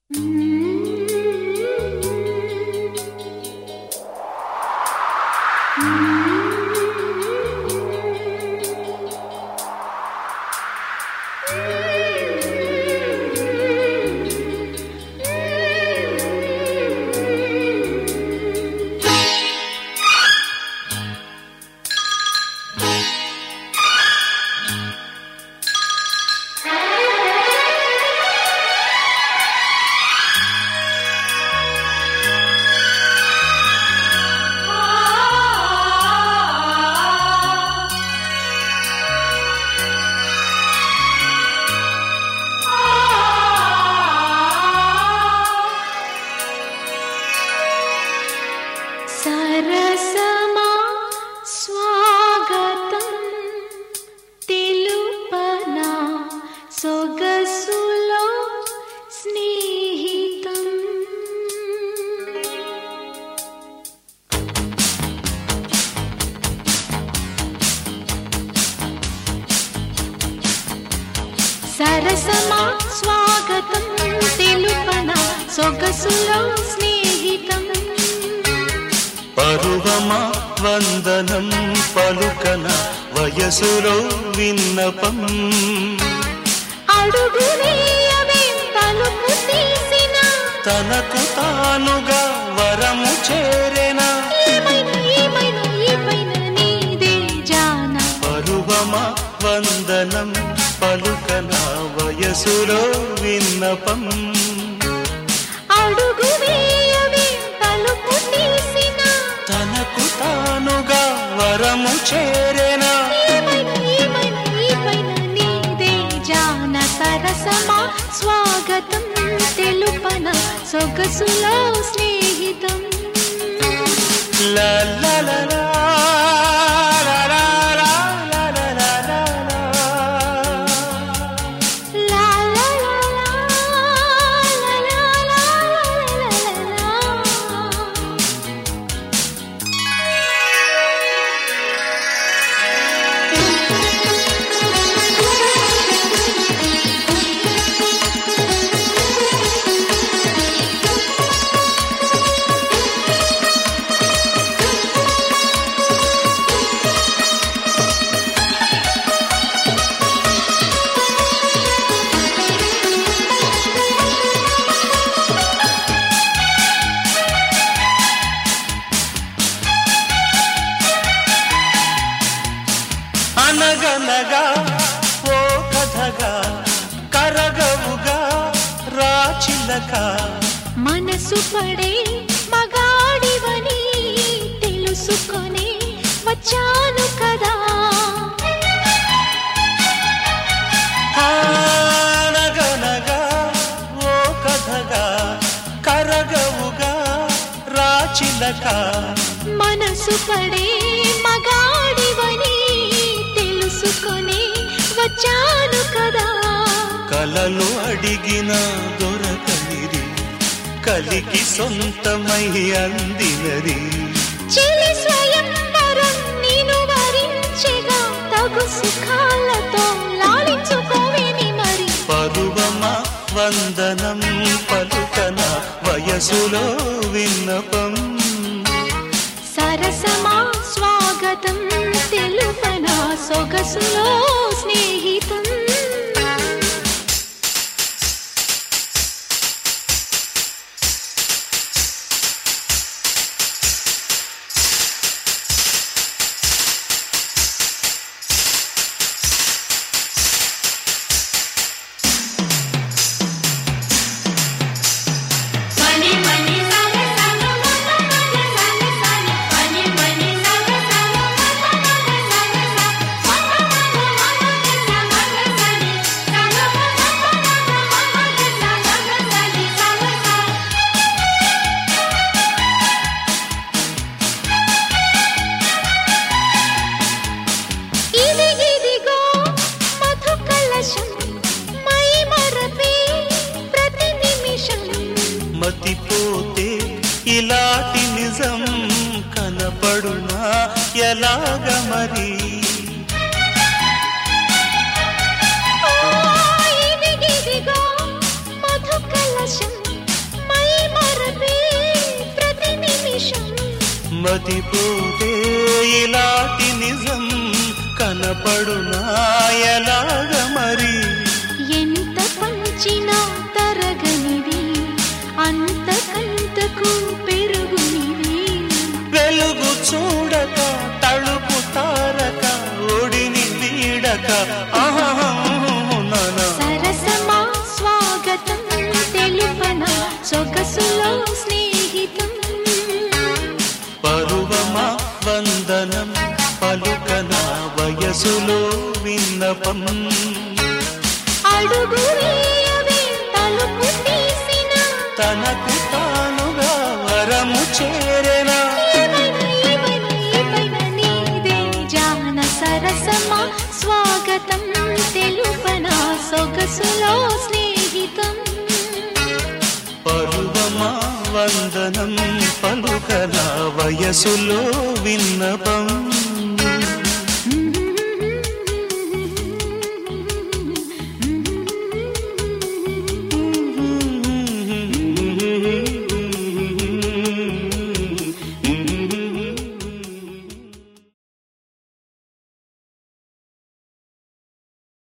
సరసమా స్వాగతం తెలుపనా సొగసులో స్నేహితం సరసమా స్వాగతం తెలుపనా సొగసులో స్నేహితం పరువమా వందనం పలుకన వయసులో విన్నపం అడుగు వేయవే తలుపు తీసిన తనకు తానుగా వరము చేరెనా ఏమైనా ఏమైనా ఏమైనా నీదే జాన పరువమా వందనం పలుకన వయసులో విన్నపం అడుగు వేయవే తలుపు తీసిన తనకు తానుగా వరము చేరెనా ఏమైనా ఏమైనా ఏమైనా నీదే జాన సరసమా స్వాగతం తెలుపన సొగసులో స్నేహితం లా లా లా లా, లా లా లా, లా లా లా లా లా. లా లా లా లా, లా లా లా లా లా లా లా. అనగనగా ఓ కథగా కరగవుగా రాచిలక మనసు పడే మగాడివని తెలుసుకొని వచ్చాను కదా అనగనగా ఓ కథగా కరగవుగా రాచిలక మనసు పడే మగాడివని తెలుసుకొని వచ్చాను కదా కలలు అడిగిన దొరకనిది కలికి సొంతమై అందినది చెలి స్వయం వరం నేను వరించగా తగు సుఖాలతో లాలించుకోవేమి మరి పరువమా వందనం పలుకన వయసులో విన్నపం సరసమా స్వాగతం తెలుపనా సొగసులో స్నేహితం Money, money, saga, saga, mama, maga, saga, saga. Money, money, saga, saga, mama, maga, saga, saga. Mama, maga, mama, saga, maga, saga. Saga, mama, maga, mama, saga, maga, saga, saga, saga. ఇది ఇదిగో మధు కలశం my మరపే ప్రతి నిమిషం మతిపోతే ఇలాంటి నిజం కనపడునా ఎలాగ మరి ఓ, ఇది ఇదిగో మధు కలశం మతిపోతే ఇలాంటి నిజం కనపడునాయలాగ మరి ఎంత పంచినా తరగనిది అంతకంతకు పెరుగునిది వెలుగు చూడక తలుపు తారక ఒడిని వీడక ఆహన సరసమా స్వాగతం తెలుపన సొగసులో స్నేహితం పరువమా వందనం పలుకన వయసులో విన్నపం అడుగు వేయవే తలుపు తీసిన తనకు తానుగా వరము చేరెనా ఇవన ఇవన ఇవన నీదే జాన సరసమా స్వాగతం తెలుపన సొగసులో స్నేహితం పరువమా వందనం పలుకన వయసులో విన్నపం